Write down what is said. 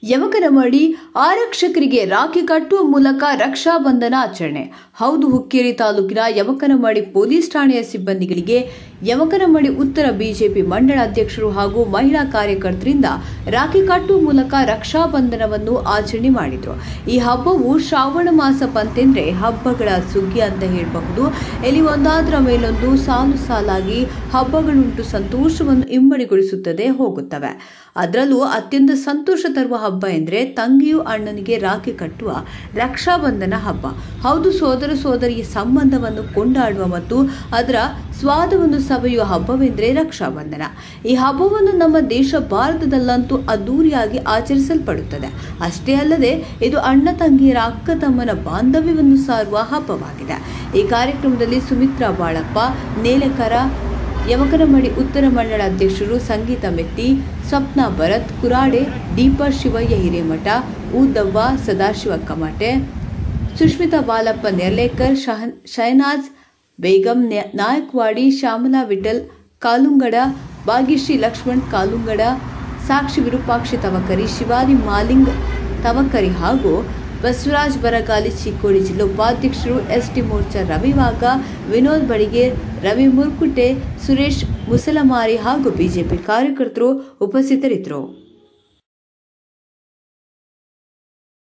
ಯವಕನಮಡಿ ಆರಕ್ಷಕರಿಗೆ ರಾಖಿ ಕಟ್ಟುವ ಮೂಲಕ ರಕ್ಷಾ ಬಂಧನ ಆಚರಣೆ ಹೌದು ಹುಕ್ಕೇರಿ ತಾಲೂಕಿನ ಯವಕನಮಡಿ ಪೊಲೀಸ್ ಠಾಣೆಯ ಸಿಬ್ಬಂದಿಗಳಿಗೆ ಯವಕನಮಡಿ ಉತ್ತರ ಬಿಜೆಪಿ ಮಂಡಳ ಅಧ್ಯಕ್ಷರು ಹಾಗೂ ಮಹಿಳಾ ಕಾರ್ಯಕರ್ತರಿಂದ ರಾಖಿ ಕಟ್ಟುವ ಮೂಲಕ ರಕ್ಷಾ ಬಂಧನವನ್ನು ಆಚರಣೆ ಮಾಡಿದ್ರು ಈ ಹಬ್ಬವು ಶ್ರಾವಣ ಮಾಸ ಬಂತೆಂದ್ರೆ ಹಬ್ಬಗಳ ಸುಗ್ಗಿ ಅಂತ ಹೇಳಬಹುದು ಇಲ್ಲಿ ಒಂದಾದ್ರ ಮೇಲೊಂದು ಸಾಲು ಸಾಲಾಗಿ ಹಬ್ಬಗಳುಂಟು ಸಂತೋಷವನ್ನು ಇಮ್ಮಡಿಗೊಳಿಸುತ್ತದೆ ಹೋಗುತ್ತವೆ ಅದರಲ್ಲೂ ಅತ್ಯಂತ ಸಂತೋಷ ತರುವ ಹಬ್ಬ ಎಂದರೆ ತಂಗಿಯು ಅಣ್ಣನಿಗೆ ರಾಖಿ ಕಟ್ಟುವ ರಕ್ಷಾಬಂಧನ ಹಬ್ಬ ಹೌದು ಸೋದರ ಸೋದರಿಯ ಸಂಬಂಧವನ್ನು ಕೊಂಡಾಡುವ ಮತ್ತು ಅದರ ಸ್ವಾದವನ್ನು ಸವೆಯುವ ಹಬ್ಬವೆಂದರೆ ರಕ್ಷಾಬಂಧನ ಈ ಹಬ್ಬವನ್ನು ನಮ್ಮ ದೇಶ ಭಾರತದಲ್ಲಂತೂ ಅದ್ದೂರಿಯಾಗಿ ಆಚರಿಸಲ್ಪಡುತ್ತದೆ ಅಷ್ಟೇ ಅಲ್ಲದೆ ಇದು ಅಣ್ಣ ತಂಗಿಯರ ಅಕ್ಕ ತಮ್ಮನ ಬಾಂಧವ್ಯವನ್ನು ಸಾರುವ ಹಬ್ಬವಾಗಿದೆ ಈ ಕಾರ್ಯಕ್ರಮದಲ್ಲಿ ಸುಮಿತ್ರಾ ಬಾಳಪ್ಪ ನೇಲೆಕರ ಯವಕನಮಡಿ ಉತ್ತರ ಮಂಡಳ ಅಧ್ಯಕ್ಷರು ಸಂಗೀತ ಮೆತ್ತಿ ಸ್ವಪ್ನ ಭರತ್ ಕುರಾಡೆ ದೀಪ ಶಿವಯ್ಯ ಹಿರೇಮಠ ಊದವ್ವ ಸದಾಶಿವ ಕಮಾಟೆ ಸುಷ್ಮಿತಾ ಬಾಲಪ್ಪ ನೆರ್ಲೇಕರ್ ಶಹನ್ ಶಹನಾಜ್ ಬೇಗಂ ನ್ಯಾ- ನಾಯಕ್ವಾಡಿ ಶ್ಯಾಮಲಾ ವಿಠಲ್ ಕಾಲುಂಗಡ ಭಾಗ್ಯಶ್ರೀ ಲಕ್ಷ್ಮಣ್ ಕಾಲುಂಗಡ ಸಾಕ್ಷಿ ವಿರೂಪಾಕ್ಷಿ ತವಕರಿ ಶಿವಾನಿ ಮಾಲಿಂಗ್ ತವಕರಿ ಹಾಗೂ ಬಸವರಾಜ್ ಬರಗಾಲಿ ಚಿಕ್ಕೋಡಿ ಜಿಲ್ಲಾ ಉಪಾಧ್ಯಕ್ಷರು ಎಸ್ಟಿ ಮೋರ್ಚಾ ರವಿವಾಗ ವಿನೋದ್ ಬಡಿಗೇರ್ ರವಿ ಮುರ್ಕುಟೆ ಸುರೇಶ್ ಮುಸಲಮಾರಿ ಹಾಗೂ ಬಿಜೆಪಿ ಕಾರ್ಯಕರ್ತರು ಉಪಸ್ಥಿತರಿದ್ದರು